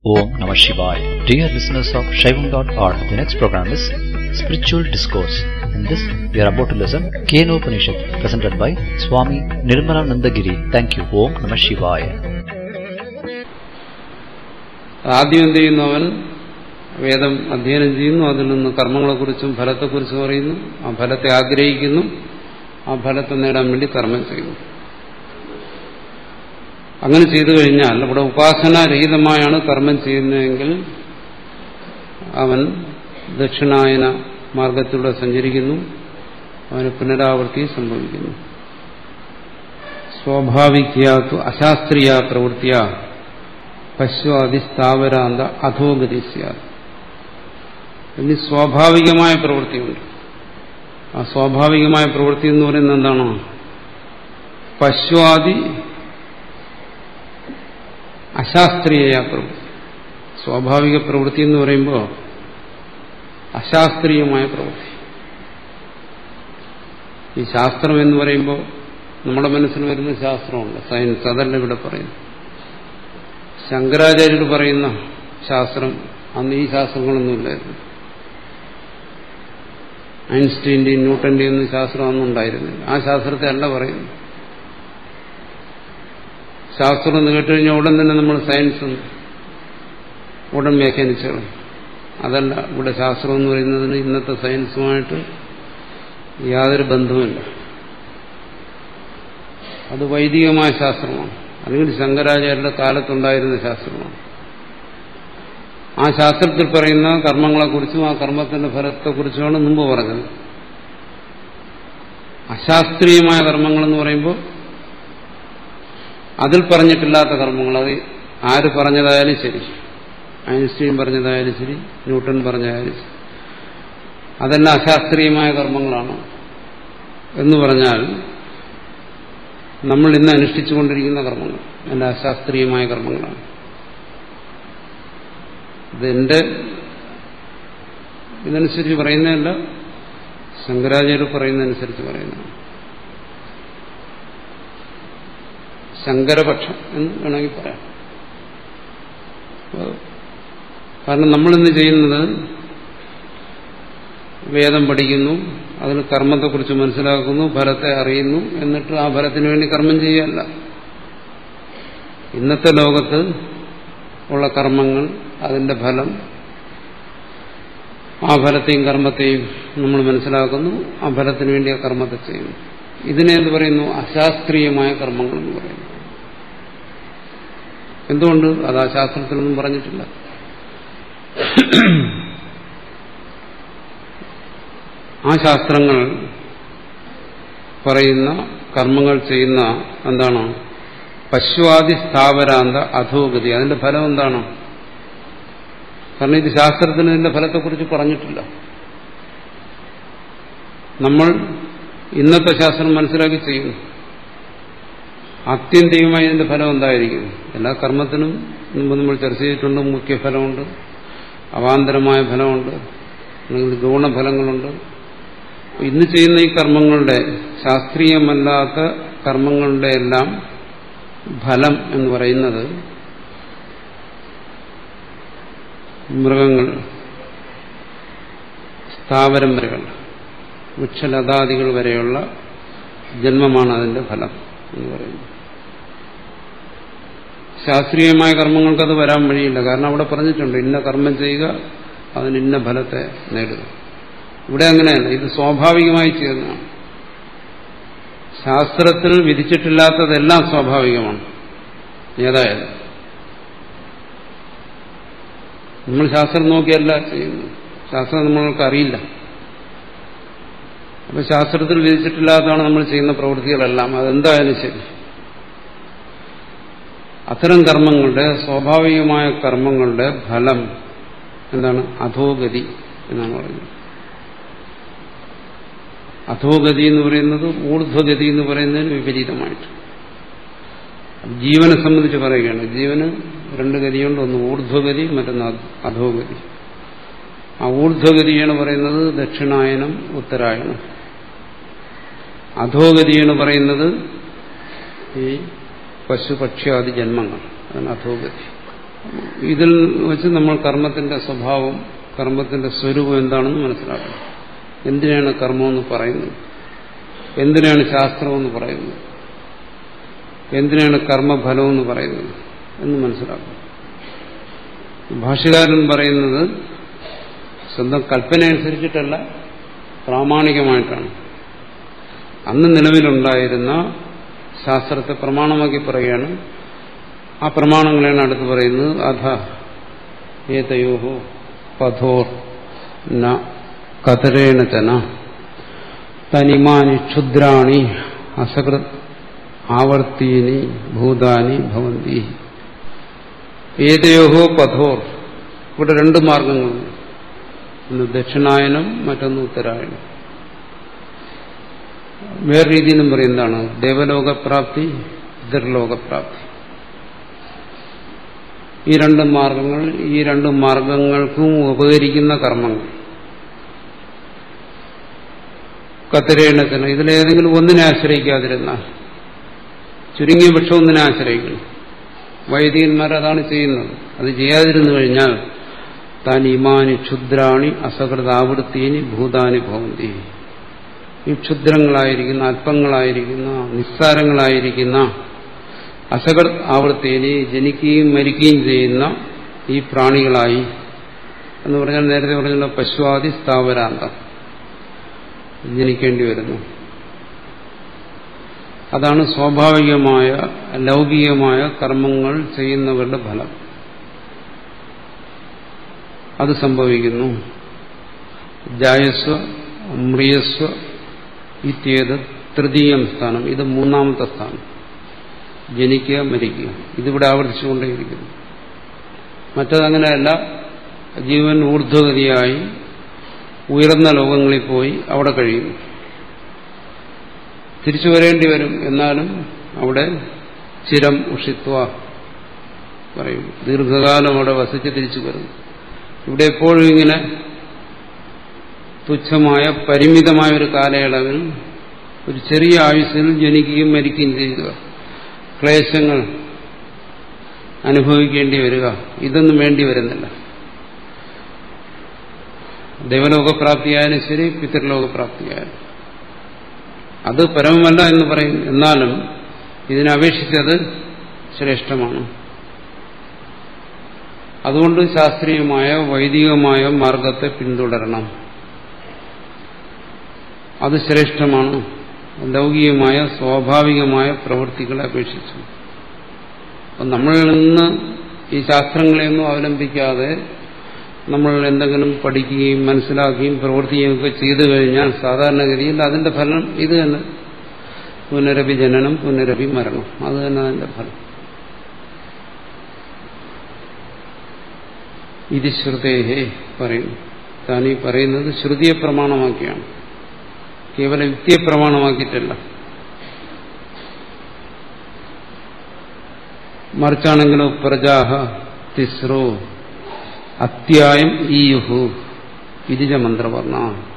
Om Namah Shivaya. Dear listeners of Shaivam.org, the next program is Spiritual Discourse. In this, we are about to listen Keno Upanishad, presented by Swami Nirmalanandagiri. Thank you. Om Namah Shivaya. ആദ്യം എന്ത് ചെയ്യുന്നു അവൻ വേദം അധ്യയനം ചെയ്യുന്നു അതിൽ നിന്ന് കർമ്മങ്ങളെക്കുറിച്ചും ഫലത്തെക്കുറിച്ചും അറിയുന്നു ആ ഫലത്തെ ആഗ്രഹിക്കുന്നു ആ ഫലത്തെ നേടാൻ വേണ്ടി കർമ്മം ചെയ്യുന്നു അങ്ങനെ ചെയ്തു കഴിഞ്ഞാൽ അവിടെ ഉപാസനാരഹിതമായാണ് കർമ്മം ചെയ്യുന്നതെങ്കിൽ അവൻ ദക്ഷിണായന മാർഗത്തിലൂടെ സഞ്ചരിക്കുന്നു അവന് പുനരാവൃത്തി സംഭവിക്കുന്നു സ്വാഭാവികയാത്തു അശാസ്ത്രീയ പ്രവൃത്തിയ പശ്വാദിസ്ഥാവരാന്ത അധോഗതി ഇനി സ്വാഭാവികമായ പ്രവൃത്തിയുണ്ട് ആ സ്വാഭാവികമായ പ്രവൃത്തി എന്ന് പറയുന്നത് എന്താണ് പശ്വാദി അശാസ്ത്രീയ പ്രവൃത്തി സ്വാഭാവിക പ്രവൃത്തി എന്ന് പറയുമ്പോൾ അശാസ്ത്രീയമായ പ്രവൃത്തി ഈ ശാസ്ത്രം എന്ന് പറയുമ്പോൾ നമ്മുടെ മനസ്സിൽ വരുന്ന ശാസ്ത്രമുണ്ട് സയൻസ് അതല്ല ഇവിടെ പറയുന്നു ശങ്കരാചാര്യർ പറയുന്ന ശാസ്ത്രം അന്ന് ഈ ശാസ്ത്രങ്ങളൊന്നുമില്ലായിരുന്നു ഐൻസ്റ്റീന്റെയും ന്യൂട്ടന്റെയും ഒന്നും ശാസ്ത്രം അന്നും ഉണ്ടായിരുന്നില്ല ആ ശാസ്ത്രത്തെ അല്ല പറയുന്നു ശാസ്ത്രം എന്ന് കേട്ടുകഴിഞ്ഞാൽ ഉടൻ തന്നെ നമ്മൾ സയൻസും ഉടൻ വ്യാഖ്യാനിച്ചോളും അതല്ല ഇവിടെ ശാസ്ത്രം എന്ന് പറയുന്നതിന് ഇന്നത്തെ സയൻസുമായിട്ട് യാതൊരു ബന്ധവുമില്ല അത് വൈദികമായ ശാസ്ത്രമാണ് അല്ലെങ്കിൽ ശങ്കരാചാര്യരുടെ കാലത്തുണ്ടായിരുന്ന ശാസ്ത്രമാണ് ആ ശാസ്ത്രത്തിൽ പറയുന്ന കർമ്മങ്ങളെക്കുറിച്ചും ആ കർമ്മത്തിന്റെ ഫലത്തെക്കുറിച്ചുമാണ് മുമ്പ് പറഞ്ഞത് അശാസ്ത്രീയമായ കർമ്മങ്ങളെന്ന് പറയുമ്പോൾ അതിൽ പറഞ്ഞിട്ടില്ലാത്ത കർമ്മങ്ങൾ അത് ആര് പറഞ്ഞതായാലും ശരി ഐൻസ്റ്റീൻ പറഞ്ഞതായാലും ശരി ന്യൂട്ടൺ പറഞ്ഞതായാലും ശരി അതെല്ലാം അശാസ്ത്രീയമായ കർമ്മങ്ങളാണ് എന്ന് പറഞ്ഞാൽ നമ്മൾ ഇന്ന് അനുഷ്ഠിച്ചുകൊണ്ടിരിക്കുന്ന കർമ്മങ്ങൾ എല്ലാം അശാസ്ത്രീയമായ കർമ്മങ്ങളാണ് ഇതെന്റെ ഇതനുസരിച്ച് പറയുന്നതല്ല ശങ്കരാചാര്യ പറയുന്നതനുസരിച്ച് പറയുന്നതാണ് ശങ്കരപക്ഷം എന്ന് വേണമെങ്കിൽ പറയാം കാരണം നമ്മളിന്ന് ചെയ്യുന്നത് വേദം പഠിക്കുന്നു അതിന് കർമ്മത്തെക്കുറിച്ച് മനസ്സിലാക്കുന്നു ഫലത്തെ അറിയുന്നു എന്നിട്ട് ആ ഫലത്തിന് വേണ്ടി കർമ്മം ചെയ്യല്ല ഇന്നത്തെ ലോകത്ത് ഉള്ള കർമ്മങ്ങൾ അതിന്റെ ഫലം ആ ഫലത്തെയും കർമ്മത്തെയും നമ്മൾ മനസ്സിലാക്കുന്നു ആ ഫലത്തിന് വേണ്ടി ആ കർമ്മത്തെ ചെയ്യുന്നു ഇതിനെ എന്ത് പറയുന്നു അശാസ്ത്രീയമായ കർമ്മങ്ങൾ എന്ന് പറയുന്നു എന്തുകൊണ്ട് അത് ആ ശാസ്ത്രത്തിലൊന്നും പറഞ്ഞിട്ടില്ല ആ ശാസ്ത്രങ്ങൾ പറയുന്ന കർമ്മങ്ങൾ ചെയ്യുന്ന എന്താണ് പശുവാദി സ്ഥാവരാന്ത അധോഗതി അതിന്റെ ഫലം എന്താണ് കാരണം ഇത് ശാസ്ത്രത്തിന് ഇതിന്റെ ഫലത്തെക്കുറിച്ച് പറഞ്ഞിട്ടില്ല നമ്മൾ ഇന്നത്തെ ശാസ്ത്രം മനസ്സിലാക്കി ചെയ്യുന്നു ആത്യന്തികമായി ഇതിന്റെ ഫലം എന്തായിരിക്കും എല്ലാ കർമ്മത്തിനും മുമ്പ് നമ്മൾ ചർച്ച ചെയ്തിട്ടുണ്ട് മുഖ്യ ഫലമുണ്ട് അവാന്തരമായ ഫലമുണ്ട് അല്ലെങ്കിൽ ഗുണഫലങ്ങളുണ്ട് ഇന്ന് ചെയ്യുന്ന ഈ കർമ്മങ്ങളുടെ ശാസ്ത്രീയമല്ലാത്ത കർമ്മങ്ങളുടെ എല്ലാം ഫലം എന്ന് പറയുന്നത് മൃഗങ്ങൾ സ്ഥാവരം വരെകൾ വൃക്ഷലതാദികൾ വരെയുള്ള ജന്മമാണ് അതിന്റെ ഫലം എന്ന് പറയുന്നത് ശാസ്ത്രീയമായ കർമ്മങ്ങൾക്കത് വരാൻ വഴിയില്ല കാരണം അവിടെ പറഞ്ഞിട്ടുണ്ട് ഇന്ന കർമ്മം ചെയ്യുക അതിന് ഇന്ന ഫലത്തെ നേടുക ഇവിടെ അങ്ങനെയല്ല ഇത് സ്വാഭാവികമായി ചെയ്യുന്നതാണ് ശാസ്ത്രത്തിൽ വിധിച്ചിട്ടില്ലാത്തതെല്ലാം സ്വാഭാവികമാണ് ഏതായാലും നമ്മൾ ശാസ്ത്രം നോക്കിയല്ല ചെയ്യുന്നു ശാസ്ത്രം നമ്മൾക്ക് അറിയില്ല അപ്പൊ ശാസ്ത്രത്തിൽ വിധിച്ചിട്ടില്ലാത്തതാണ് നമ്മൾ ചെയ്യുന്ന പ്രവൃത്തികളെല്ലാം അതെന്തായാലും ശരി അത്തരം കർമ്മങ്ങളുടെ സ്വാഭാവികമായ കർമ്മങ്ങളുടെ ഫലം എന്താണ് അധോഗതി എന്നാണ് പറയുന്നത് അധോഗതി എന്ന് പറയുന്നത് ഊർധ്വഗതി എന്ന് പറയുന്നതിന് വിപരീതമായിട്ട് ജീവനെ സംബന്ധിച്ച് പറയുകയാണ് ജീവന് രണ്ട് ഗതിയുണ്ട് ഒന്ന് ഊർധ്വഗതി മറ്റൊന്ന് അധോഗതി ആ ഊർധ്വഗതിയാണ് പറയുന്നത് ദക്ഷിണായനം ഉത്തരായണം അധോഗതിയാണ് പറയുന്നത് ഈ പശുപക്ഷ്യാദി ജന്മങ്ങൾ അതാണ് അധോഗതി ഇതിൽ വെച്ച് നമ്മൾ കർമ്മത്തിന്റെ സ്വഭാവം കർമ്മത്തിന്റെ സ്വരൂപം എന്താണെന്ന് മനസ്സിലാക്കണം എന്തിനാണ് കർമ്മമെന്ന് പറയുന്നത് എന്തിനാണ് ശാസ്ത്രമെന്ന് പറയുന്നത് എന്തിനാണ് കർമ്മഫലമെന്ന് പറയുന്നത് എന്ന് മനസ്സിലാക്കണം ഭാഷകാരൻ പറയുന്നത് സ്വന്തം കൽപ്പന അനുസരിച്ചിട്ടല്ല പ്രാമാണികമായിട്ടാണ് അന്ന് നിലവിലുണ്ടായിരുന്ന ശാസ്ത്രത്തെ പ്രമാണമാക്കി പറയുകയാണ് ആ പ്രമാണങ്ങളാണ് അടുത്ത് പറയുന്നത് അധ ഏതയോഹോ പഥോർ ന കതരേണ ചന തനിമാനി ക്ഷുദ്രാണി അസകൃത് ആവർത്തീനി ഭൂതാനി ഭവന്തി ഏതയോഹോ പഥോർ ഇവിടെ രണ്ട് മാർഗങ്ങളുണ്ട് ഒന്ന് ദക്ഷിണായനം മറ്റൊന്ന് ഉത്തരായണം വേറെ രീതിയിലും പറയുന്നതാണ് ദേവലോകപ്രാപ്തി ഇതരലോകപ്രാപ്തി ഈ രണ്ട് മാർഗങ്ങൾ ഈ രണ്ട് മാർഗങ്ങൾക്കും ഉപകരിക്കുന്ന കർമ്മങ്ങൾ കത്തിരേണത്തിന് ഇതിലേതെങ്കിലും ഒന്നിനെ ആശ്രയിക്കാതിരുന്നാൽ ചുരുങ്ങിയ പക്ഷം ഒന്നിനെ ആശ്രയിക്കണം വൈദികന്മാർ അതാണ് ചെയ്യുന്നത് അത് ചെയ്യാതിരുന്നു കഴിഞ്ഞാൽ താൻ ഇമാനി ക്ഷുദ്രാണി അസകൃതാവൃത്തീനി ഭൂതാനി ഭവന്തി ഈ ക്ഷുദ്രങ്ങളായിരിക്കുന്ന അല്പങ്ങളായിരിക്കുന്ന നിസ്സാരങ്ങളായിരിക്കുന്ന അസകർ ആവൃത്തിയില് ജനിക്കുകയും മരിക്കുകയും ചെയ്യുന്ന ഈ പ്രാണികളായി എന്ന് പറഞ്ഞാൽ നേരത്തെ പറഞ്ഞുള്ള പശുവാദി സ്ഥാവരാന്തം ജനിക്കേണ്ടി വരുന്നു അതാണ് സ്വാഭാവികമായ ലൗകികമായ കർമ്മങ്ങൾ ചെയ്യുന്നവരുടെ ഫലം അത് സംഭവിക്കുന്നു ജായസ്വ മ്രിയസ്വ ഇത്യേത് തൃതീയം സ്ഥാനം ഇത് മൂന്നാമത്തെ സ്ഥാനം ജനിക്കുക മരിക്കുക ഇതിവിടെ ആവർത്തിച്ചുകൊണ്ടേയിരിക്കുന്നു മറ്റതങ്ങനെയല്ല ജീവൻ ഊർധ്വഗതിയായി ഉയർന്ന ലോകങ്ങളിൽ പോയി അവിടെ കഴിയുന്നു തിരിച്ചു വരേണ്ടി വരും എന്നാലും അവിടെ ചിരം ഉഷിത്വ പറയും ദീർഘകാലം അവിടെ വസിച്ച് തിരിച്ചു വരുന്നു ഇവിടെ എപ്പോഴും ഇങ്ങനെ തുച്ഛമായ പരിമിതമായ ഒരു കാലയളവിൽ ഒരു ചെറിയ ആയുസ്സിൽ ജനിക്കുകയും മരിക്കുകയും ചെയ്യുക ക്ലേശങ്ങൾ അനുഭവിക്കേണ്ടി വരിക ഇതൊന്നും വേണ്ടി വരുന്നില്ല ദൈവലോകപ്രാപ്തിയായാലും ശരി പിതൃലോകപ്രാപ്തിയായാലും അത് പരമമല്ല എന്ന് പറയും എന്നാലും ഇതിനപേക്ഷിച്ചത് ശ്രേഷ്ഠമാണ് അതുകൊണ്ട് ശാസ്ത്രീയമായ വൈദികമായ മാർഗത്തെ പിന്തുടരണം അത് ശ്രേഷ്ഠമാണ് ലൗകികമായ സ്വാഭാവികമായ പ്രവൃത്തികളെ അപേക്ഷിച്ചു അപ്പം നമ്മളിൽ നിന്ന് ഈ ശാസ്ത്രങ്ങളെയൊന്നും അവലംബിക്കാതെ നമ്മൾ എന്തെങ്കിലും പഠിക്കുകയും മനസ്സിലാക്കുകയും പ്രവർത്തിക്കുകയും ഒക്കെ ചെയ്തു കഴിഞ്ഞാൽ സാധാരണഗതിയിൽ അതിന്റെ ഫലം ഇത് തന്നെ പുനരഭി ജനനം പുനരഭി മരണം അത് തന്നെ അതിന്റെ ഫലം ഇത് ശ്രുതേഹേ പറയുന്നു താനീ പറയുന്നത് ശ്രുതിയെ പ്രമാണമാക്കിയാണ് കേവലം യുക്തിയെ പ്രമാണമാക്കിയിട്ടല്ല മറിച്ചാണെങ്കിലോ പ്രജാഹ തിസ്രോ അത്യായം ഈയുഹു ഇതിജ മന്ത്രവർണ്ണ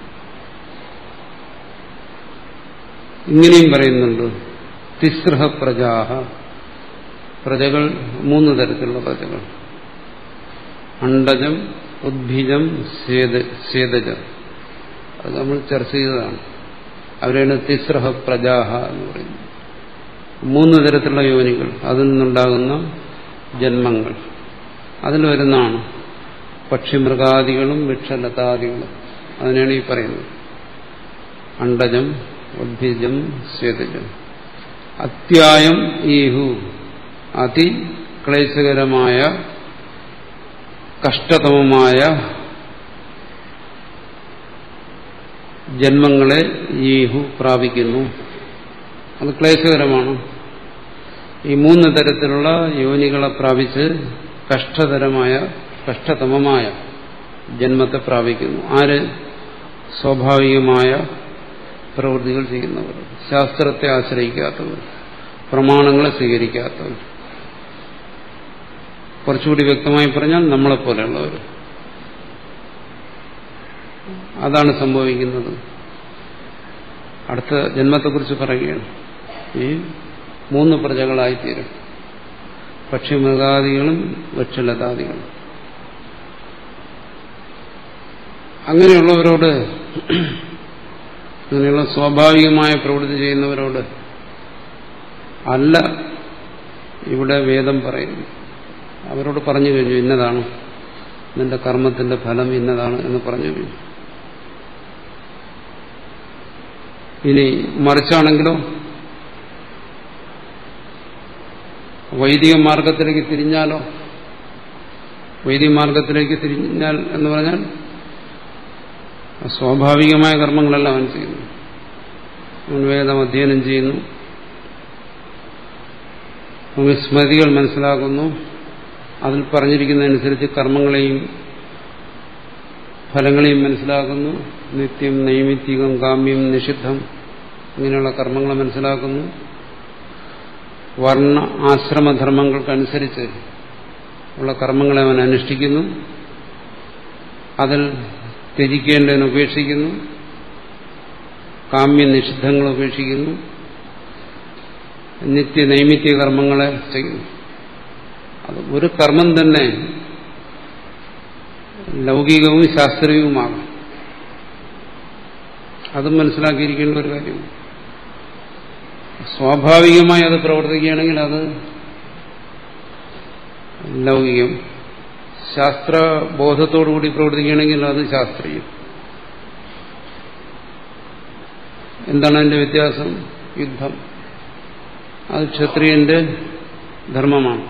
ഇങ്ങനെയും പറയുന്നുണ്ട് തിസ്രഹ പ്രജാഹ പ്രജകൾ മൂന്ന് തരത്തിലുള്ള പ്രജകൾ അണ്ടജം ഉദ്ഭിജം സ്വേദജം അത് നമ്മൾ ചർച്ച ചെയ്തതാണ് അവരാണ് തിസ്രഹ പ്രജാഹ എന്ന് പറയുന്നത് മൂന്ന് തരത്തിലുള്ള യോനികൾ അതിൽ നിന്നുണ്ടാകുന്ന ജന്മങ്ങൾ അതിൽ വരുന്നതാണ് പക്ഷിമൃഗാദികളും വൃക്ഷലതാദികളും അതിനാണ് ഈ പറയുന്നത് അണ്ടജം ഉദ്ഭിജം സ്വേതജം അത്യായം ഈഹു അതിക്ലേശകരമായ കഷ്ടതമമായ ജന്മങ്ങളെ ഈഹു പ്രാപിക്കുന്നു അത് ക്ലേശകരമാണ് ഈ മൂന്ന് തരത്തിലുള്ള യോനികളെ പ്രാപിച്ച് കഷ്ടതരമായ കഷ്ടതമമായ ജന്മത്തെ പ്രാപിക്കുന്നു ആര് സ്വാഭാവികമായ പ്രവൃത്തികൾ ചെയ്യുന്നവർ ശാസ്ത്രത്തെ ആശ്രയിക്കാത്തവർ പ്രമാണങ്ങളെ സ്വീകരിക്കാത്തവർ കുറച്ചുകൂടി വ്യക്തമായി പറഞ്ഞാൽ നമ്മളെപ്പോലെയുള്ളവർ അതാണ് സംഭവിക്കുന്നത് അടുത്ത ജന്മത്തെക്കുറിച്ച് പറയുകയാണ് ഈ മൂന്ന് പ്രജകളായിത്തീരും പക്ഷിമൃഗാദികളും വൃക്ഷലതാദികളും അങ്ങനെയുള്ളവരോട് അങ്ങനെയുള്ള സ്വാഭാവികമായ പ്രവൃത്തി ചെയ്യുന്നവരോട് അല്ല ഇവിടെ വേദം പറയുന്നു അവരോട് പറഞ്ഞു കഴിഞ്ഞു ഇന്നതാണ് നിന്റെ കർമ്മത്തിന്റെ ഫലം ഇന്നതാണ് എന്ന് പറഞ്ഞു കഴിഞ്ഞു ഇനി മറിച്ചാണെങ്കിലോ വൈദിക മാർഗത്തിലേക്ക് തിരിഞ്ഞാലോ വൈദിക മാർഗത്തിലേക്ക് തിരിഞ്ഞാൽ എന്ന് പറഞ്ഞാൽ സ്വാഭാവികമായ കർമ്മങ്ങളെല്ലാം അവൻ ചെയ്യുന്നു അവൻ വേദം അധ്യയനം ചെയ്യുന്നു അവൻ സ്മൃതികൾ മനസ്സിലാക്കുന്നു അതിൽ പറഞ്ഞിരിക്കുന്നതനുസരിച്ച് കർമ്മങ്ങളെയും ഫലങ്ങളെയും മനസ്സിലാക്കുന്നു നിത്യം നൈമിത്തികം കാമ്യം നിഷിദ്ധം ഇങ്ങനെയുള്ള കർമ്മങ്ങളെ മനസ്സിലാക്കുന്നു വർണ്ണ ആശ്രമധർമ്മങ്ങൾക്കനുസരിച്ച് ഉള്ള കർമ്മങ്ങളെ അവൻ അനുഷ്ഠിക്കുന്നു അതിൽ ത്യജിക്കേണ്ടതിന് ഉപേക്ഷിക്കുന്നു കാമ്യ നിഷിദ്ധങ്ങൾ ഉപേക്ഷിക്കുന്നു നിത്യ നൈമിത്യ കർമ്മങ്ങളെ ചെയ്യുന്നു അത് ഒരു കർമ്മം തന്നെ ലൗകികവും ശാസ്ത്രീയവുമാകാം അതും മനസ്സിലാക്കിയിരിക്കേണ്ട ഒരു കാര്യമാണ് സ്വാഭാവികമായി അത് പ്രവർത്തിക്കുകയാണെങ്കിൽ അത് ലൗകികം ശാസ്ത്രബോധത്തോടുകൂടി പ്രവർത്തിക്കുകയാണെങ്കിൽ അത് ശാസ്ത്രീയം എന്താണ് അതിന്റെ വ്യത്യാസം യുദ്ധം അത് ക്ഷത്രിയന്റെ ധർമ്മമാണ്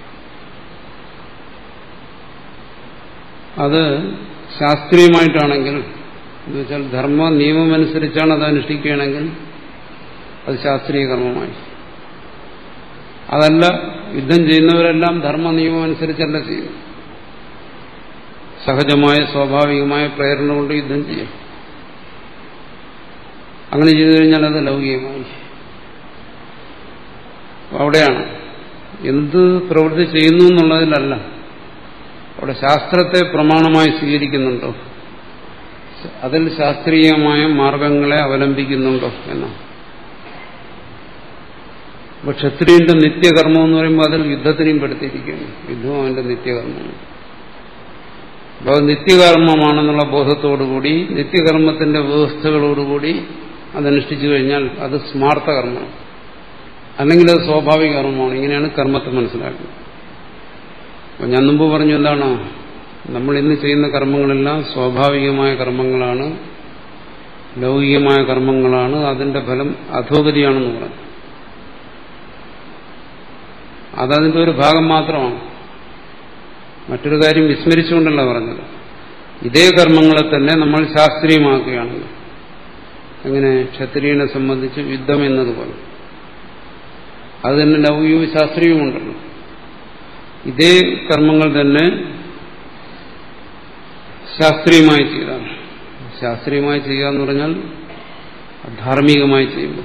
അത് ശാസ്ത്രീയമായിട്ടാണെങ്കിൽ എന്ന് വെച്ചാൽ ധർമ്മ നിയമമനുസരിച്ചാണ് അത് അനുഷ്ഠിക്കുകയാണെങ്കിൽ അത് ശാസ്ത്രീയ കർമ്മമായി അതല്ല യുദ്ധം ചെയ്യുന്നവരെല്ലാം ധർമ്മ നിയമം അനുസരിച്ചല്ല ചെയ്യും സഹജമായ സ്വാഭാവികമായ പ്രേരണ കൊണ്ട് യുദ്ധം ചെയ്യും അങ്ങനെ ചെയ്തു കഴിഞ്ഞാൽ അത് ലൗകികമായി അവിടെയാണ് എന്ത് പ്രവൃത്തി ചെയ്യുന്നു എന്നുള്ളതിലല്ല അവിടെ ശാസ്ത്രത്തെ പ്രമാണമായി സ്വീകരിക്കുന്നുണ്ടോ അതിൽ ശാസ്ത്രീയമായ മാർഗങ്ങളെ അവലംബിക്കുന്നുണ്ടോ എന്നാണ് അപ്പൊ ക്ഷത്രിയന്റെ നിത്യകർമ്മം എന്ന് പറയുമ്പോൾ അതിൽ യുദ്ധത്തിനെയും പെടുത്തിയിരിക്കുന്നു യുദ്ധം അവന്റെ നിത്യകർമ്മമാണ് അപ്പോൾ നിത്യകർമ്മമാണെന്നുള്ള ബോധത്തോടുകൂടി നിത്യകർമ്മത്തിന്റെ വ്യവസ്ഥകളോടുകൂടി അതനുഷ്ഠിച്ചു കഴിഞ്ഞാൽ അത് സ്മാർത്ഥ കർമ്മമാണ് അല്ലെങ്കിൽ അത് സ്വാഭാവിക കർമ്മമാണ് ഇങ്ങനെയാണ് കർമ്മത്തെ മനസ്സിലാക്കുന്നത് അപ്പൊ ഞാൻ മുമ്പ് പറഞ്ഞു എന്താണ് നമ്മൾ ഇന്ന് ചെയ്യുന്ന കർമ്മങ്ങളെല്ലാം സ്വാഭാവികമായ കർമ്മങ്ങളാണ് ലൗകികമായ കർമ്മങ്ങളാണ് അതിന്റെ ഫലം അധോഗതിയാണെന്ന് പറഞ്ഞു അതതിന്റെ ഒരു ഭാഗം മാത്രമാണ് മറ്റൊരു കാര്യം വിസ്മരിച്ചുകൊണ്ടല്ല പറഞ്ഞത് ഇതേ കർമ്മങ്ങളെ തന്നെ നമ്മൾ ശാസ്ത്രീയമാക്കുകയാണ് അങ്ങനെ ക്ഷത്രിയനെ സംബന്ധിച്ച് യുദ്ധം എന്നതുപോലെ അത് തന്നെ ലൗകികവും ശാസ്ത്രീയവുമുണ്ടല്ലോ ഇതേ കർമ്മങ്ങൾ തന്നെ ശാസ്ത്രീയമായി ചെയ്താണ് ശാസ്ത്രീയമായി ചെയ്യുക എന്ന് പറഞ്ഞാൽ ധാർമ്മികമായി ചെയ്യുമ്പോൾ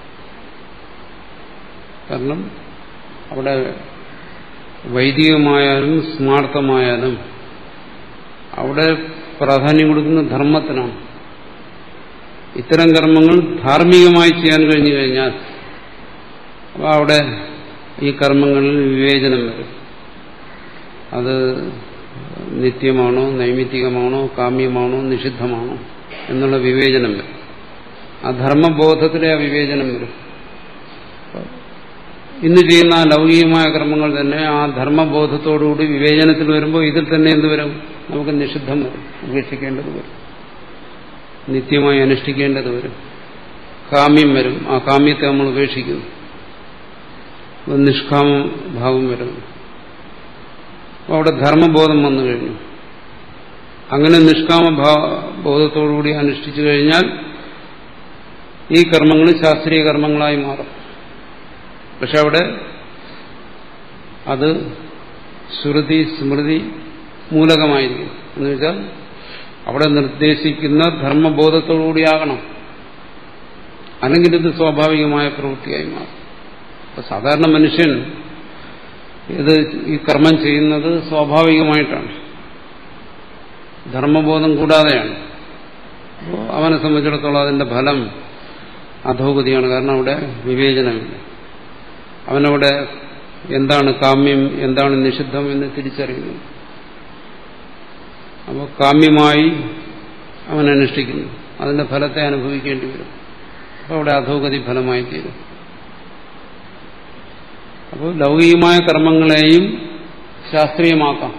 കാരണം അവിടെ വൈദികമായാലും സ്മാർത്ഥമായാലും അവിടെ പ്രാധാന്യം കൊടുക്കുന്ന ധർമ്മത്തിനാണ് ഇത്തരം കർമ്മങ്ങൾ ധാർമ്മികമായി ചെയ്യാൻ കഴിഞ്ഞു കഴിഞ്ഞാൽ അപ്പോൾ അവിടെ ഈ കർമ്മങ്ങളിൽ വിവേചനം വരും അത് നിത്യമാണോ നൈമിത്തികമാണോ കാമ്യമാണോ നിഷിദ്ധമാണോ എന്നുള്ള വിവേചനം വരും ആ ധർമ്മബോധത്തിലെ ആ വിവേചനം വരും ഇന്ന് ചെയ്യുന്ന ആ ലൗകികമായ കർമ്മങ്ങൾ തന്നെ ആ ധർമ്മബോധത്തോടുകൂടി വിവേചനത്തിൽ വരുമ്പോൾ ഇതിൽ തന്നെ എന്ത് വരും നമുക്ക് നിഷിദ്ധം വരും ഉപേക്ഷിക്കേണ്ടത് വരും നിത്യമായി അനുഷ്ഠിക്കേണ്ടത് വരും കാമ്യം വരും ആ കാമ്യത്തെ നമ്മൾ ഉപേക്ഷിക്കുന്നു നിഷ്കാമ ഭാവം വരുന്നു അവിടെ ധർമ്മബോധം വന്നു കഴിഞ്ഞു അങ്ങനെ നിഷ്കാമ ബോധത്തോടുകൂടി അനുഷ്ഠിച്ചു കഴിഞ്ഞാൽ ഈ കർമ്മങ്ങൾ ശാസ്ത്രീയ കർമ്മങ്ങളായി മാറും പക്ഷെ അവിടെ അത് ശ്രുതി സ്മൃതി മൂലകമായിരിക്കും എന്ന് വെച്ചാൽ അവിടെ നിർദ്ദേശിക്കുന്ന ധർമ്മബോധത്തോടുകൂടിയാകണം അല്ലെങ്കിൽ ഇത് സ്വാഭാവികമായ പ്രവൃത്തിയായി മാറും അപ്പൊ സാധാരണ മനുഷ്യൻ ഇത് ഈ കർമ്മം ചെയ്യുന്നത് സ്വാഭാവികമായിട്ടാണ് ധർമ്മബോധം കൂടാതെയാണ് അപ്പോൾ അവനെ സംബന്ധിച്ചിടത്തോളം അതിന്റെ ഫലം അധോഗതിയാണ് കാരണം അവിടെ വിവേചനമില്ല അവനവിടെ എന്താണ് കാമ്യം എന്താണ് നിഷിദ്ധം എന്ന് തിരിച്ചറിയുന്നു അപ്പോൾ കാമ്യമായി അവൻ അനുഷ്ഠിക്കുന്നു അതിന്റെ ഫലത്തെ അനുഭവിക്കേണ്ടി വരും അപ്പോൾ അവിടെ അധോഗതി ഫലമായി തീരും അപ്പോൾ ലൗകികമായ കർമ്മങ്ങളെയും ശാസ്ത്രീയമാക്കാം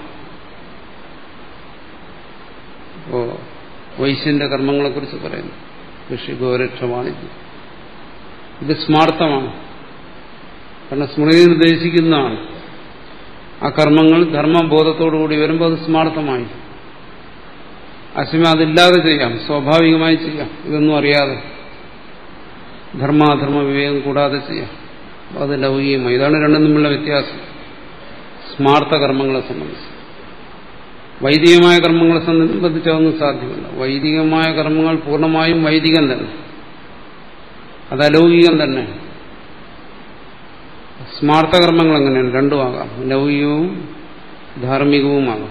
ഇപ്പോ വൈശ്യന്റെ കർമ്മങ്ങളെക്കുറിച്ച് പറയുന്നു ഋഷി ഗോരക്ഷവാണിജ്യം ഇത് സ്മാർത്ഥമാണ് കാരണം സ്മൃതി നിർദ്ദേശിക്കുന്നതാണ് ആ കർമ്മങ്ങൾ ധർമ്മബോധത്തോടുകൂടി വരുമ്പോൾ അത് സ്മാർത്ഥമായി അശ്വമ അതില്ലാതെ ചെയ്യാം സ്വാഭാവികമായി ചെയ്യാം ഇതൊന്നും അറിയാതെ ധർമാധർമ്മ വിവേകം കൂടാതെ ചെയ്യാം അത് ലൗകികമായി ഇതാണ് രണ്ടും തമ്മിലുള്ള വ്യത്യാസം സ്മാർത്ഥ കർമ്മങ്ങളെ സംബന്ധിച്ച് വൈദികമായ കർമ്മങ്ങളെ സംബന്ധിച്ച് അതൊന്നും സാധ്യമല്ല വൈദികമായ കർമ്മങ്ങൾ പൂർണ്ണമായും വൈദികം തന്നെ അത് അലൗകികം തന്നെ സ്മാർത്ഥ കർമ്മങ്ങൾ എങ്ങനെയാണ് രണ്ടുമാകാം ലൗകികവും ധാർമ്മികവുമാകാം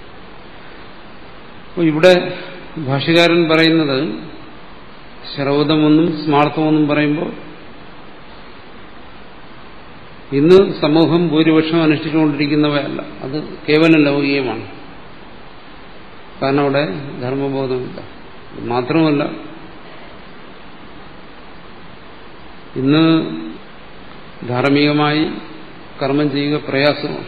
അപ്പോൾ ഇവിടെ ഭാഷ്യകാരൻ പറയുന്നത് ശ്രൗതമെന്നും സ്മാർത്ഥമെന്നും പറയുമ്പോൾ ഇന്ന് സമൂഹം ഭൂരിപക്ഷം അനുഷ്ഠിച്ചുകൊണ്ടിരിക്കുന്നവയല്ല അത് കേവലം ലൗകികമാണ് കാരണം അവിടെ ധർമ്മബോധമില്ല മാത്രമല്ല ഇന്ന് ധാർമ്മികമായി കർമ്മം ചെയ്യുക പ്രയാസമാണ്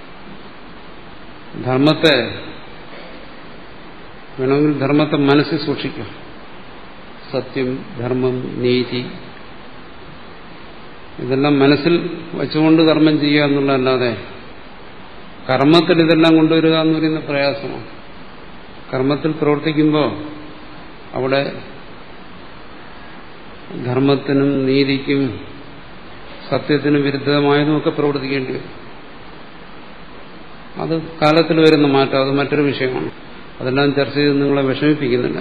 ധർമ്മത്തെ വേണമെങ്കിൽ ധർമ്മത്തെ മനസ്സിൽ സൂക്ഷിക്കാം സത്യം ധർമ്മം നീതി ഇതെല്ലാം മനസ്സിൽ വെച്ചുകൊണ്ട് കർമ്മം ചെയ്യുക എന്നുള്ളതല്ലാതെ കർമ്മത്തിൽ ഇതെല്ലാം കൊണ്ടുവരിക എന്ന് പറയുന്ന പ്രയാസമാണ് കർമ്മത്തിൽ പ്രവർത്തിക്കുമ്പോൾ അവിടെ ധർമ്മത്തിനും നീതിക്കും സത്യത്തിനും വിരുദ്ധമായതുമൊക്കെ പ്രവർത്തിക്കേണ്ടി വരും അത് കാലത്തിൽ വരുന്ന മാറ്റം അത് മറ്റൊരു വിഷയമാണ് അതെല്ലാം ചർച്ച ചെയ്ത് നിങ്ങളെ വിഷമിപ്പിക്കുന്നില്ല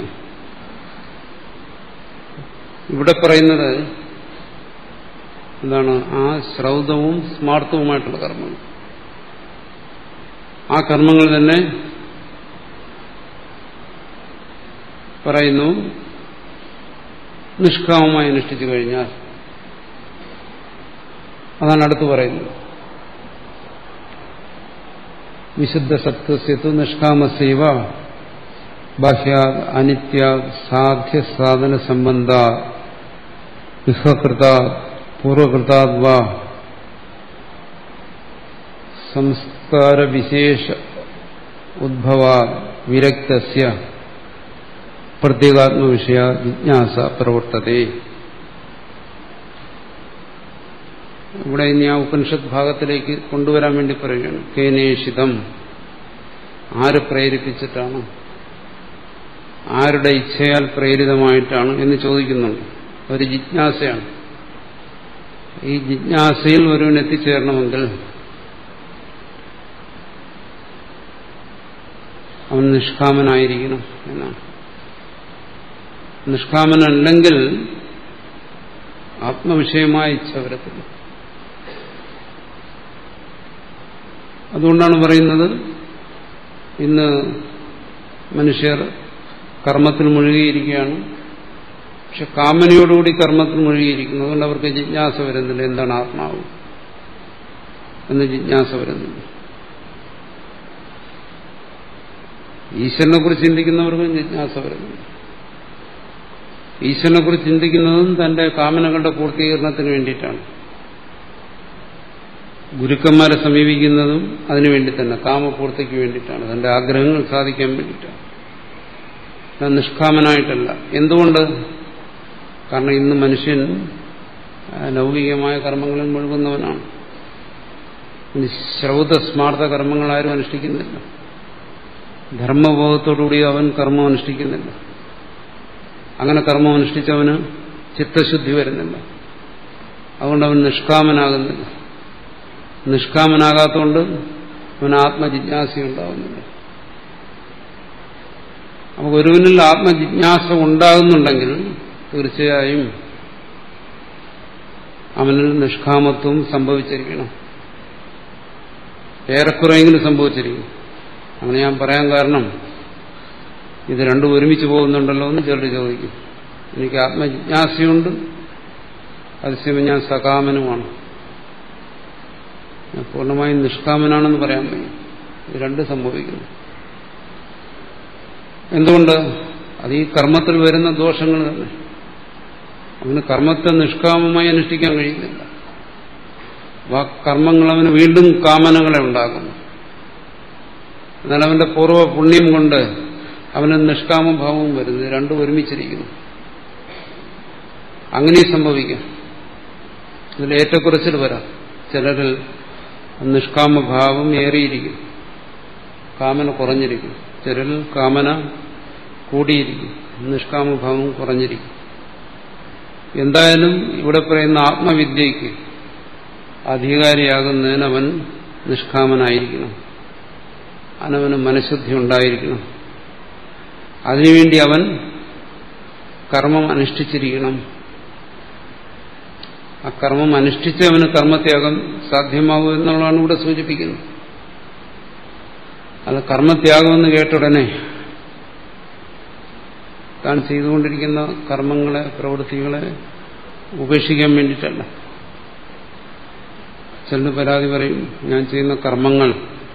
ഇവിടെ പറയുന്നത് എന്താണ് ആ ശ്രൗതവും സ്മാർത്ഥവുമായിട്ടുള്ള കർമ്മങ്ങൾ ആ കർമ്മങ്ങൾ തന്നെ പറയുന്നു നിഷ്കാമമായി അനുഷ്ഠിച്ചു കഴിഞ്ഞാൽ അതാണ് അടുത്ത് പറയുന്നത് വിശുദ്ധ സത്വസ്യത്വ നിഷ്കാമസേവ ബാഹ്യാ അനിത്യ സാധ്യ സാധന സംബന്ധ വിഹകൃത പൂർവകൃതാദ്വ സംസ്കാര വിശേഷ ഉദ്ഭവ വിരക്തസ്യ പ്രത്യേകാത്മവിഷയ ജിജ്ഞാസ പ്രവർത്തതേ ഇവിടെ ഇനി ആ ഉപനിഷത്ത് ഭാഗത്തിലേക്ക് കൊണ്ടുവരാൻ വേണ്ടി പറയുകയാണ് കേനേഷിതം ആര് പ്രേരിപ്പിച്ചിട്ടാണ് ആരുടെ ഇച്ഛയാൽ പ്രേരിതമായിട്ടാണ് എന്ന് ചോദിക്കുന്നുണ്ട് ഒരു ജിജ്ഞാസയാണ് ഈ ജിജ്ഞാസയിൽ ഒരുവൻ എത്തിച്ചേരണമെങ്കിൽ അവൻ നിഷ്കാമനായിരിക്കണം എന്നാണ് നിഷ്കാമനല്ലെങ്കിൽ ആത്മവിഷയമായ ഇച്ഛ വരത്തില്ല അതുകൊണ്ടാണ് പറയുന്നത് ഇന്ന് മനുഷ്യർ കർമ്മത്തിൽ മുഴുകിയിരിക്കുകയാണ് പക്ഷെ കാമനയോടുകൂടി കർമ്മത്തിൽ മുഴുകിയിരിക്കുന്നു അതുകൊണ്ട് അവർക്ക് ജിജ്ഞാസ വരുന്നില്ല എന്താണ് ആത്മാവ് എന്ന് ജിജ്ഞാസ വരുന്നില്ല ഈശ്വരനെ കുറിച്ച് ചിന്തിക്കുന്നവർക്കും ജിജ്ഞാസ വരുന്നില്ല ഈശ്വരനെ കുറിച്ച് ചിന്തിക്കുന്നതും തന്റെ കാമനകളുടെ പൂർത്തീകരണത്തിന് വേണ്ടിയിട്ടാണ് ഗുരുക്കന്മാരെ സമീപിക്കുന്നതും അതിനുവേണ്ടി തന്നെ കാമപൂർത്തിക്ക് വേണ്ടിയിട്ടാണ് തന്റെ ആഗ്രഹങ്ങൾ സാധിക്കാൻ വേണ്ടിയിട്ടാണ് നിഷ്കാമനായിട്ടല്ല എന്തുകൊണ്ട് കാരണം ഇന്ന് മനുഷ്യൻ ലൗകികമായ കർമ്മങ്ങളിൽ മുഴുകുന്നവനാണ് ശ്രൗത സ്മാർത്ഥ കർമ്മങ്ങൾ ആരും അനുഷ്ഠിക്കുന്നില്ല ധർമ്മബോധത്തോടുകൂടി അവൻ കർമ്മം അനുഷ്ഠിക്കുന്നില്ല അങ്ങനെ കർമ്മം അനുഷ്ഠിച്ചവന് ചിത്തശുദ്ധി വരുന്നില്ല അതുകൊണ്ട് അവൻ നിഷ്കാമനാകുന്നില്ല നിഷ്കാമനാകാത്തതുകൊണ്ട് അവന് ആത്മജിജ്ഞാസ ഉണ്ടാകുന്നില്ല അപ്പൊ ഒരുവനിൽ ആത്മജിജ്ഞാസ ഉണ്ടാകുന്നുണ്ടെങ്കിൽ തീർച്ചയായും അവനിൽ നിഷ്കാമത്വം സംഭവിച്ചിരിക്കണം ഏറെക്കുറെയെങ്കിലും സംഭവിച്ചിരിക്കും അങ്ങനെ ഞാൻ പറയാൻ കാരണം ഇത് രണ്ടും ഒരുമിച്ച് പോകുന്നുണ്ടല്ലോ എന്ന് ചിലർ ചോദിക്കും എനിക്ക് ആത്മജിജ്ഞാസയുണ്ട് അതേസമയം ഞാൻ സകാമനുമാണ് പൂർണ്ണമായും നിഷ്കാമനാണെന്ന് പറയാൻ വയ്യ ഇത് രണ്ട് സംഭവിക്കുന്നു എന്തുകൊണ്ട് അത് ഈ കർമ്മത്തിൽ വരുന്ന ദോഷങ്ങൾ തന്നെ അവന് കർമ്മത്തെ നിഷ്കാമമായി അനുഷ്ഠിക്കാൻ കഴിയുന്നില്ല ആ കർമ്മങ്ങൾ അവന് വീണ്ടും കാമനകളെ ഉണ്ടാക്കുന്നു എന്നാൽ അവന്റെ പൂർവ്വ പുണ്യം കൊണ്ട് അവന് നിഷ്കാമഭാവവും വരുന്നത് രണ്ടും ഒരുമിച്ചിരിക്കുന്നു അങ്ങനെ സംഭവിക്കാം ഇതിൽ ഏറ്റക്കുറച്ചിൽ വരാം ചിലരിൽ നിഷ്കാമഭാവം ഏറിയിരിക്കും കാമന കുറഞ്ഞിരിക്കും ചിലരിൽ കാമന കൂടിയിരിക്കും നിഷ്കാമഭാവം കുറഞ്ഞിരിക്കും എന്തായാലും ഇവിടെ പറയുന്ന ആത്മവിദ്യയ്ക്ക് അധികാരിയാകുന്നതിന് അവൻ നിഷ്കാമനായിരിക്കണം അവനവന് മനഃശുദ്ധി ഉണ്ടായിരിക്കണം അതിനുവേണ്ടി അവൻ കർമ്മം അനുഷ്ഠിച്ചിരിക്കണം ആ കർമ്മം അനുഷ്ഠിച്ച് അവന് കർമ്മത്യാഗം സാധ്യമാകും എന്നുള്ളതാണ് ഇവിടെ സൂചിപ്പിക്കുന്നത് അത് കർമ്മത്യാഗമെന്ന് കേട്ടുടനെ താൻ ചെയ്തുകൊണ്ടിരിക്കുന്ന കർമ്മങ്ങളെ പ്രവൃത്തികളെ ഉപേക്ഷിക്കാൻ വേണ്ടിയിട്ടല്ല ചിലർ പരാതി പറയും ഞാൻ ചെയ്യുന്ന കർമ്മങ്ങൾ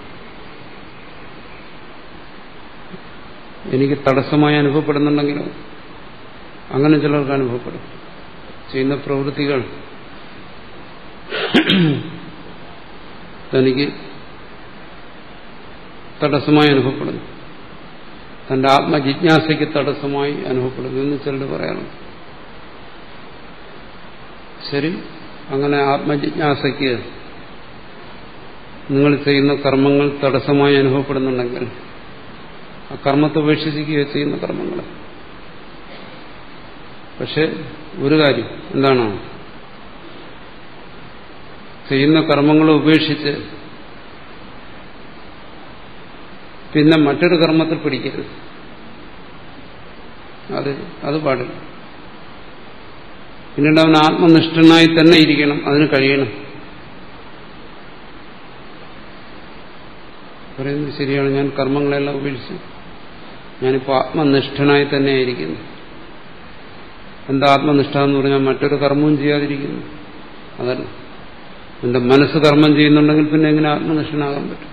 എനിക്ക് തടസ്സമായി അനുഭവപ്പെടുന്നുണ്ടെങ്കിലോ അങ്ങനെ ചിലർക്ക് അനുഭവപ്പെടും ചെയ്യുന്ന പ്രവൃത്തികൾ തനിക്ക് തടസ്സമായി അനുഭവപ്പെടുന്നു തന്റെ ആത്മജിജ്ഞാസയ്ക്ക് തടസ്സമായി അനുഭവപ്പെടുന്നു എന്ന് ചിലർ പറയാറുണ്ട് ശരി അങ്ങനെ ആത്മജിജ്ഞാസയ്ക്ക് നിങ്ങൾ ചെയ്യുന്ന കർമ്മങ്ങൾ തടസ്സമായി അനുഭവപ്പെടുന്നുണ്ടെങ്കിൽ ആ കർമ്മത്തെ ഉപേക്ഷിക്കുകയോ ചെയ്യുന്ന കർമ്മങ്ങൾ പക്ഷെ ഒരു കാര്യം എന്താണ് ചെയ്യുന്ന കർമ്മങ്ങൾ ഉപേക്ഷിച്ച് പിന്നെ മറ്റൊരു കർമ്മത്തിൽ പിടിക്കരുത് അത് അത് പാടില്ല പിന്നീട് അവൻ ആത്മനിഷ്ഠനായി തന്നെ ഇരിക്കണം അതിന് കഴിയണം പറയുന്നത് ശരിയാണ് ഞാൻ കർമ്മങ്ങളെല്ലാം ഉപേക്ഷിച്ചു ഞാനിപ്പോൾ ആത്മനിഷ്ഠനായി തന്നെ ഇരിക്കുന്നു എന്താ ആത്മനിഷ്ഠ എന്ന് പറഞ്ഞാൽ മറ്റൊരു കർമ്മവും ചെയ്യാതിരിക്കുന്നു അതല്ല എന്റെ മനസ്സ് കർമ്മം ചെയ്യുന്നുണ്ടെങ്കിൽ പിന്നെ എങ്ങനെ ആത്മനിഷ്ഠനാകാൻ പറ്റും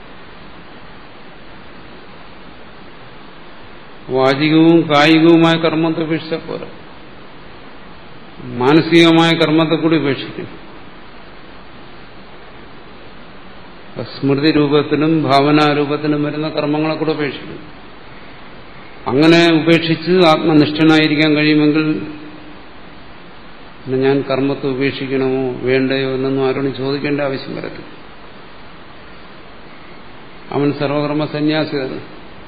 വാചികവും കായികവുമായ കർമ്മത്തെ ഉപേക്ഷിച്ചാൽ പോരാ മാനസികമായ കർമ്മത്തെ കൂടി ഉപേക്ഷിക്കും സ്മൃതി രൂപത്തിലും ഭാവനാരൂപത്തിലും വരുന്ന കർമ്മങ്ങളെ കൂടെ ഉപേക്ഷിക്കും അങ്ങനെ ഉപേക്ഷിച്ച് ആത്മനിഷ്ഠനായിരിക്കാൻ കഴിയുമെങ്കിൽ പിന്നെ ഞാൻ കർമ്മത്തെ ഉപേക്ഷിക്കണമോ വേണ്ടയോ എന്നൊന്നും ആരോടും ചോദിക്കേണ്ട ആവശ്യം വരത്തില്ല അവൻ സർവകർമ്മ സന്യാസിയാണ്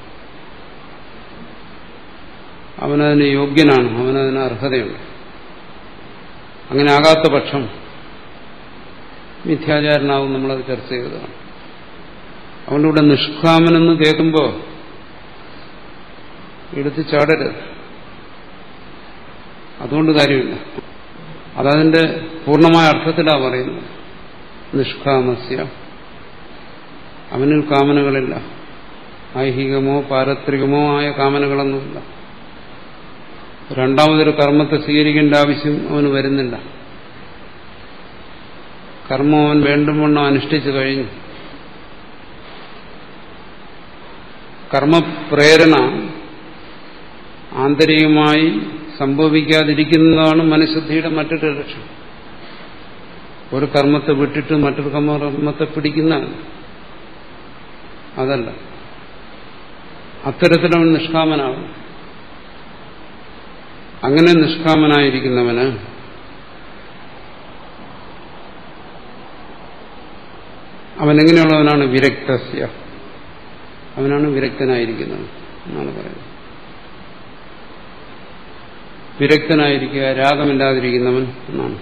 അവനതിന് യോഗ്യനാണ് അവനതിന് അർഹതയുണ്ട് അങ്ങനെ ആകാത്ത പക്ഷം മിഥ്യാചാരനാവും നമ്മളത് ചർച്ച ചെയ്തതാണ് അതുകൊണ്ട് ഇവിടെ നിഷ്കാമനെന്ന് കേൾക്കുമ്പോൾ എടുത്ത് ചാടരുത് അതുകൊണ്ട് കാര്യമില്ല അതതിന്റെ പൂർണ്ണമായ അർത്ഥത്തിലാണ് പറയുന്നത് നിഷ്കാമസ്യ അവനിൽ കാമനകളില്ല ഐഹികമോ പാരത്രികമോ ആയ കാമനകളൊന്നുമില്ല രണ്ടാമതൊരു കർമ്മത്തെ സ്വീകരിക്കേണ്ട ആവശ്യം അവന് വരുന്നില്ല കർമ്മം അവൻ വേണ്ടുവണ്ണം അനുഷ്ഠിച്ചു കഴിഞ്ഞു കർമ്മപ്രേരണ ആന്തരികമായി സംഭവിക്കാതിരിക്കുന്നതാണ് മനഃശുദ്ധിയുടെ മറ്റൊരു ലക്ഷ്യം ഒരു കർമ്മത്തെ വിട്ടിട്ട് മറ്റൊരു കർമ്മത്തെ പിടിക്കുന്നതാണ് അതല്ല അത്തരത്തിലവൻ നിഷ്കാമനാവും അങ്ങനെ നിഷ്കാമനായിരിക്കുന്നവന് അവനെങ്ങനെയുള്ളവനാണ് വിരക്തസ്യ അവനാണ് വിരക്തനായിരിക്കുന്നത് എന്നാണ് പറയുന്നത് വിരക്തനായിരിക്കുക രാഗമില്ലാതിരിക്കുന്നവൻ എന്നാണ്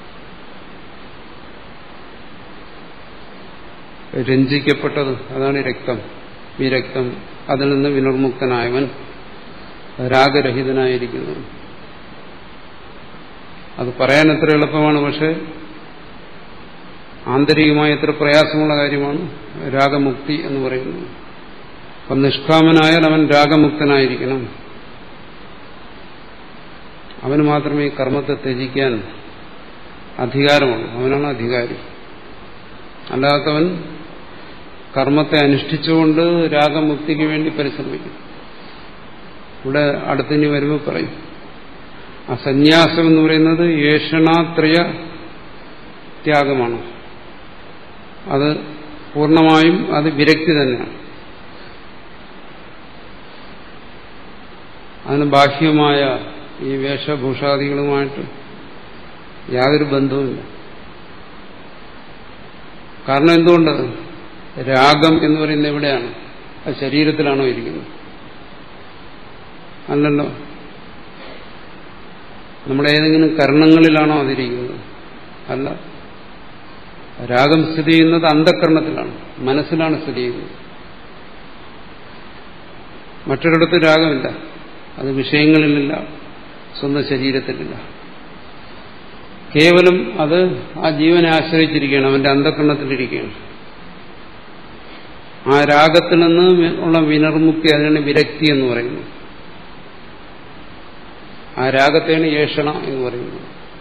രഞ്ജിക്കപ്പെട്ടത് അതാണ് രക്തം വിരക്തം അതിൽ നിന്ന് വിനിർമുക്തനായവൻ രാഗരഹിതനായിരിക്കുന്നു അത് പറയാൻ എത്ര എളുപ്പമാണ് പക്ഷെ ആന്തരികമായ എത്ര പ്രയാസമുള്ള കാര്യമാണ് രാഗമുക്തി എന്ന് പറയുന്നത് അപ്പം നിഷ്കാമനായാൽ അവൻ രാഗമുക്തനായിരിക്കണം അവന് മാത്രമേ ഈ കർമ്മത്തെ ത്യജിക്കാൻ അധികാരമുള്ളൂ അവനാണ് അധികാരി അല്ലാത്തവൻ കർമ്മത്തെ അനുഷ്ഠിച്ചുകൊണ്ട് രാഗമുക്തിക്ക് വേണ്ടി പരിശ്രമിക്കും ഇവിടെ അടുത്തിനി വരുമ്പോൾ പറയും ആ സന്യാസം എന്ന് പറയുന്നത് ഏഷണാത്രയ ത്യാഗമാണ് അത് പൂർണ്ണമായും അത് വിരക്തി തന്നെയാണ് അതിന് ബാഹ്യമായ ഈ വേഷഭൂഷാദികളുമായിട്ട് യാതൊരു ബന്ധവുമില്ല കാരണം എന്തുകൊണ്ട് രാഗം എന്ന് പറയുന്നത് എവിടെയാണ് അത് ശരീരത്തിലാണോ ഇരിക്കുന്നത് അല്ലല്ലോ നമ്മുടെ ഏതെങ്കിലും കർണങ്ങളിലാണോ അതിരിക്കുന്നത് അല്ല രാഗം സ്ഥിതി ചെയ്യുന്നത് അന്ധകരണത്തിലാണ് മനസ്സിലാണ് സ്ഥിതി ചെയ്യുന്നത് മറ്റൊരിടത്ത് രാഗമില്ല അത് വിഷയങ്ങളിലില്ല സ്വന്തം ശരീരത്തിലില്ല കേവലം അത് ആ ജീവനെ ആശ്രയിച്ചിരിക്കുകയാണ് അവന്റെ അന്ധകരണത്തിലിരിക്കുകയാണ് ആ രാഗത്തിൽ നിന്ന് ഉള്ള വിനർമുക്തി അതിനാണ് വിരക്തി എന്ന് പറയുന്നത് ആ രാഗത്തെയാണ് ഏഷണ എന്ന് പറയുന്നത്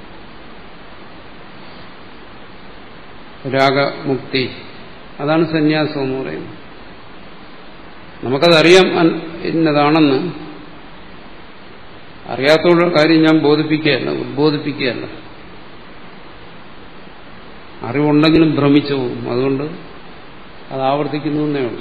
രാഗമുക്തി അതാണ് സന്യാസം എന്ന് പറയുന്നത് നമുക്കതറിയാം ഇന്നതാണെന്ന് അറിയാത്ത കാര്യം ഞാൻ ബോധിപ്പിക്കുകയല്ല ഉദ്ബോധിപ്പിക്കുകയല്ല അറിവുണ്ടെങ്കിലും ഭ്രമിച്ചു പോകും അതുകൊണ്ട് അത് ആവർത്തിക്കുന്നു എന്നേ ഉള്ളൂ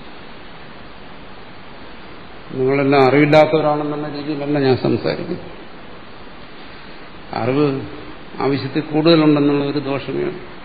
നിങ്ങളെല്ലാം അറിവില്ലാത്തവരാണെന്നുള്ള രീതിയിലല്ല ഞാൻ സംസാരിക്കുന്നത് അറിവ് ആവശ്യത്തിൽ കൂടുതലുണ്ടെന്നുള്ള ഒരു ദോഷമേ ഉള്ളൂ